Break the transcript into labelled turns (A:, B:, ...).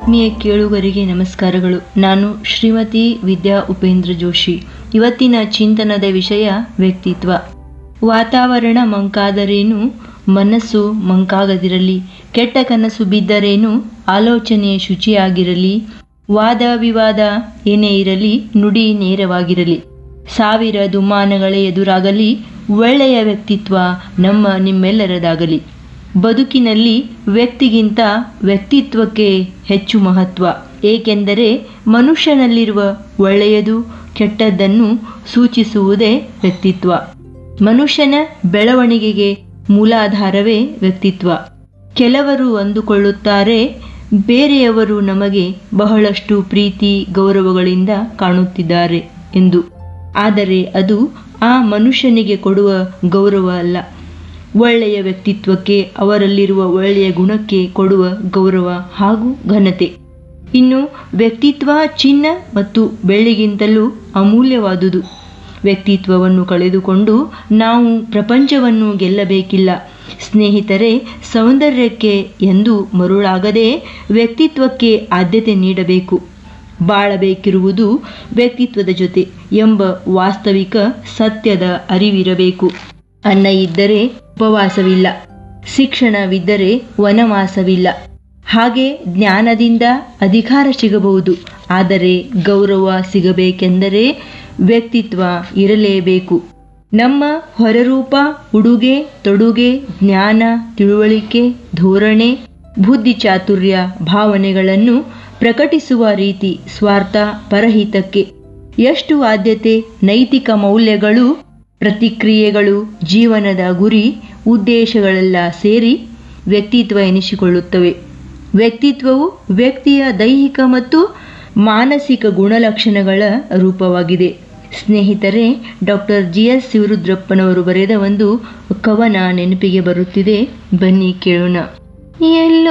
A: ಆತ್ಮೀಯ ಕೇಳುಗರಿಗೆ ನಮಸ್ಕಾರಗಳು ನಾನು ಶ್ರೀಮತಿ ವಿದ್ಯಾ ಉಪೇಂದ್ರ ಜೋಶಿ ಇವತ್ತಿನ ಚಿಂತನದ ವಿಷಯ ವ್ಯಕ್ತಿತ್ವ ವಾತಾವರಣ ಮಂಕಾದರೇನು ಮನಸ್ಸು ಮಂಕಾಗದಿರಲಿ ಕೆಟ್ಟ ಕನಸು ಬಿದ್ದರೇನು ಆಲೋಚನೆ ಶುಚಿಯಾಗಿರಲಿ ವಾದ ವಿವಾದ ಏನೇ ಇರಲಿ ನುಡಿ ನೇರವಾಗಿರಲಿ ಸಾವಿರ ದುಮ್ಮಾನಗಳೇ ಎದುರಾಗಲಿ ಒಳ್ಳೆಯ ವ್ಯಕ್ತಿತ್ವ ನಮ್ಮ ನಿಮ್ಮೆಲ್ಲರದಾಗಲಿ ಬದುಕಿನಲ್ಲಿ ವ್ಯಕ್ತಿಗಿಂತ ವ್ಯಕ್ತಿತ್ವಕ್ಕೆ ಹೆಚ್ಚು ಮಹತ್ವ ಏಕೆಂದರೆ ಮನುಷ್ಯನಲ್ಲಿರುವ ಒಳ್ಳೆಯದು ಕೆಟ್ಟದ್ದನ್ನು ಸೂಚಿಸುವುದೇ ವ್ಯಕ್ತಿತ್ವ ಮನುಷ್ಯನ ಬೆಳವಣಿಗೆಗೆ ಮೂಲಾಧಾರವೇ ವ್ಯಕ್ತಿತ್ವ ಕೆಲವರು ಅಂದುಕೊಳ್ಳುತ್ತಾರೆ ಬೇರೆಯವರು ನಮಗೆ ಬಹಳಷ್ಟು ಪ್ರೀತಿ ಗೌರವಗಳಿಂದ ಕಾಣುತ್ತಿದ್ದಾರೆ ಎಂದು ಆದರೆ ಅದು ಆ ಮನುಷ್ಯನಿಗೆ ಕೊಡುವ ಗೌರವ ಅಲ್ಲ ಒಳ್ಳೆಯ ವ್ಯಕ್ತಿತ್ವಕ್ಕೆ ಅವರಲ್ಲಿರುವ ಒಳ್ಳೆಯ ಗುಣಕ್ಕೆ ಕೊಡುವ ಗೌರವ ಹಾಗೂ ಘನತೆ ಇನ್ನು ವ್ಯಕ್ತಿತ್ವ ಚಿನ್ನ ಮತ್ತು ಬೆಳ್ಳಿಗಿಂತಲೂ ಅಮೂಲ್ಯವಾದುದು ವ್ಯಕ್ತಿತ್ವವನ್ನು ಕಳೆದುಕೊಂಡು ನಾವು ಪ್ರಪಂಚವನ್ನು ಗೆಲ್ಲಬೇಕಿಲ್ಲ ಸ್ನೇಹಿತರೆ ಸೌಂದರ್ಯಕ್ಕೆ ಎಂದು ಮರುಳಾಗದೆ ವ್ಯಕ್ತಿತ್ವಕ್ಕೆ ಆದ್ಯತೆ ನೀಡಬೇಕು ಬಾಳಬೇಕಿರುವುದು ವ್ಯಕ್ತಿತ್ವದ ಜೊತೆ ಎಂಬ ವಾಸ್ತವಿಕ ಸತ್ಯದ ಅರಿವಿರಬೇಕು ಅನ್ನ ಇದ್ದರೆ ಉಪವಾಸವಿಲ್ಲ ಶಿಕ್ಷಣವಿದ್ದರೆ ವನವಾಸವಿಲ್ಲ ಹಾಗೆ ಜ್ಞಾನದಿಂದ ಅಧಿಕಾರ ಸಿಗಬಹುದು ಆದರೆ ಗೌರವ ಸಿಗಬೇಕೆಂದರೆ ವ್ಯಕ್ತಿತ್ವ ಇರಲೇಬೇಕು ನಮ್ಮ ಹೊರರೂಪ ಉಡುಗೆ ತೊಡುಗೆ ಜ್ಞಾನ ತಿಳುವಳಿಕೆ ಧೋರಣೆ ಬುದ್ಧಿ ಚಾತುರ್ಯ ಭಾವನೆಗಳನ್ನು ಪ್ರಕಟಿಸುವ ರೀತಿ ಸ್ವಾರ್ಥ ಪರಹಿತಕ್ಕೆ ಎಷ್ಟು ಆದ್ಯತೆ ನೈತಿಕ ಮೌಲ್ಯಗಳು ಪ್ರತಿಕ್ರಿಯೆಗಳು ಜೀವನದ ಗುರಿ ಉದ್ದೇಶಗಳೆಲ್ಲ ಸೇರಿ ವ್ಯಕ್ತಿತ್ವ ಎನಿಸಿಕೊಳ್ಳುತ್ತವೆ ವ್ಯಕ್ತಿತ್ವವು ವ್ಯಕ್ತಿಯ ದೈಹಿಕ ಮತ್ತು ಮಾನಸಿಕ ಗುಣಲಕ್ಷಣಗಳ ರೂಪವಾಗಿದೆ ಸ್ನೇಹಿತರೆ ಡಾಕ್ಟರ್ ಜಿ ಎಸ್ ಶಿವರುದ್ರಪ್ಪನವರು ಬರೆದ ಒಂದು ಕವನ ನೆನಪಿಗೆ ಬರುತ್ತಿದೆ ಬನ್ನಿ ಕೇಳೋಣ ಎಲ್ಲೋ